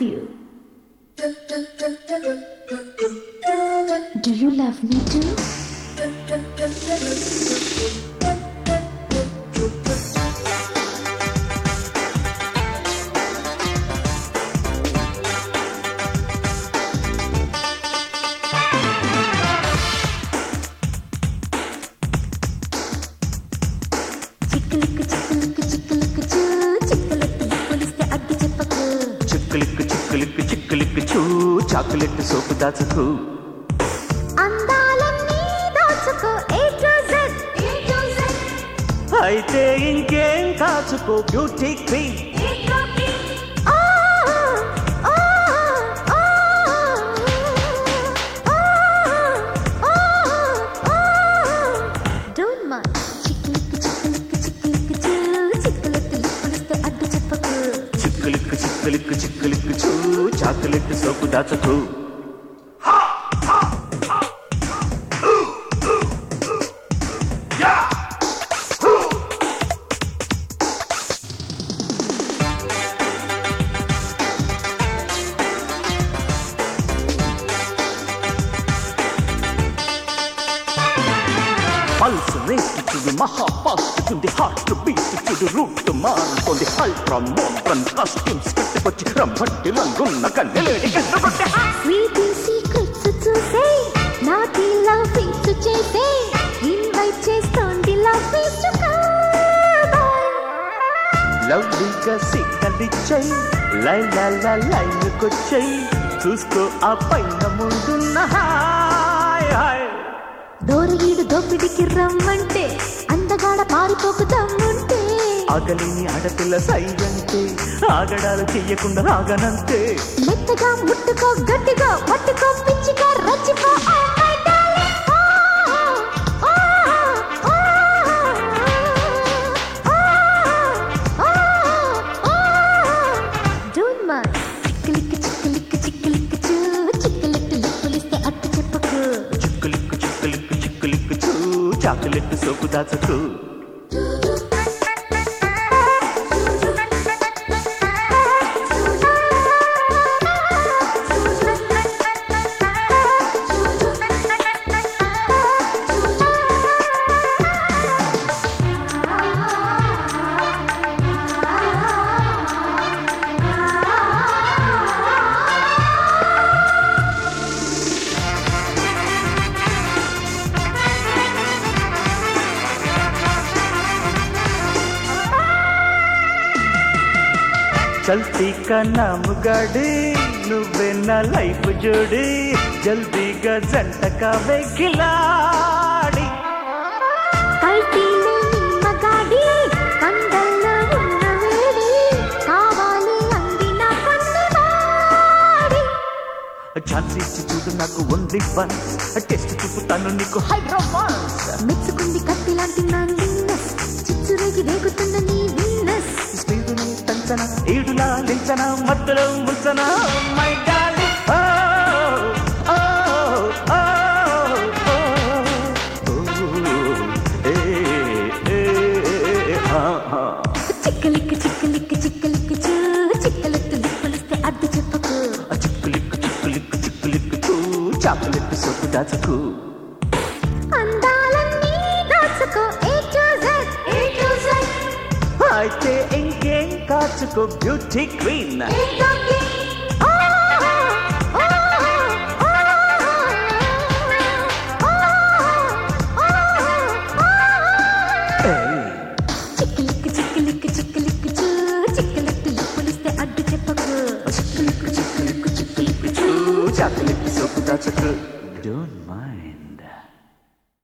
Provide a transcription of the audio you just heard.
you. Do you love me too? చిక్కులుక్కు చిక్కులుక్కు చిక్కులుక్కు చూ చిక్కులెట్టు పోలిస్తే అడ్డు చెప్పకు చిక్కులిక్కు చిక్కులిక్కు చిక్కులిక్కు చూ చాకులెట్టు సోపు దాచుకు అందాలన్నీ దాచుకో A to Z A to Z అయితే ఇంకేం కాచుకో beauty queen A to B ఆ ఆ ఆ ఆ డోంట్ మైండ్ చిక్కులుక్కు చిక్కులుక్కు చిక్కులుక్కు చూ చిక్కులెట్టు పోలిస్తే అడ్డు చెప్పకు చిక్కులిక్కు చిక్కులిక్కు చిక్కులిక్కు చూ చాకులెట్టు సోపు దాచుకు పల్స్ రేట్ చూడు మహా ఫాస్ట్ తుంది హార్ట్ బీట్ చూడు రూట్ మారుతోంది అల్ట్రా మోడ్రన్ కాస్ట్యూమ్స్ కట్టుకొచ్చి రంభట్టి రంగున్న కన్నెలేడి కట్టుకొట్టి స్వీటీ సీక్రెట్స్ చూసే నాటి లవ్ ఫీట్స్ చేసే ఇన్వైట్ చేస్తోంది లవ్ ఫీస్ట్ లవ్లీగా సిగ్గలిచ్చై లై లా లా లైన్కొచ్చై చూసుకో ఆ పైన ముందున్న హాయ్ హాయ్ దోరగీడు దోపిడికి రమ్మంటే అందగాడ పారిపోకు దమ్ముంటే ఆగలేని ఆడపిల్ల సైగంటే ఆగడాలు చెయ్యకుండా రాగనంతే మెత్తగా ముట్టుకో గట్టిగా పట్టుకో పిచ్చిగా రచ్చిపో Oh my darling. Oh, oh, oh, oh, oh, oh. Don't mind. చిక్కులిక్కు చిక్కులిక్కు చిక్కులిక్కు చూ చిక్కులిక్కు లిప్పులిస్తే అట్టు చెప్పకు చిక్కులిక్కు చిక్కులిక్కు చిక్కులిక్కు చూ చాకులెట్టు సోకు దాచకు చల్తీ కన్నా ముగాడి నువ్వే నా లైఫ్ జోడి జల్దీగా జంట కావే కిలాడి కల్తీలో నిమ్మగాడి కందల్లో ఉన్న వేడి కావాలి అందిన పొందివాడి ఛాన్స్ ఇచ్చి చూడు నాకు ఓన్లీ వన్ టెస్ట్ చూపుతాను నీకు హైదరాబాద్ మెచ్చుకుంది కత్తి లాంటి నా లిన్నస్ చిచ్చురేగి రేగుతున్న నీ వీనస్ స్పీడుని తంచన ఏడులా లించన మధ్యలో ముంచన మై డార్లింగ్ ఓ ఓ ఓ ఏ ఏ ఆ ఆ చిక్కలిక్కు చిక్కలిక్కు చిక్కలిక్కు చూ చిక్కలెత్తు లిప్పులిస్తే అడ్డు చెప్పకు చిక్కులిక్కు చిక్కులిక్కు చిక్కులిక్కు చూ చాకులెట్టు సొప్పు దాచకు అందాలన్నీ దాచుకో A to Z A to Z అయితే ఇంకేం కాచుకో beauty queen A to B ఓ ఓ ఓ చిక్కలిక్కు చిక్కలిక్కు చిక్కలిక్కు చూ చిక్కలెట్టు లిప్పులిస్తే అడ్డు చెప్పకు చిక్కులిక్కు చిక్కులిక్కు చిక్కులిక్కు చూ చాకులెట్టు సొప్పు దాచకు డోంట్ మైండ్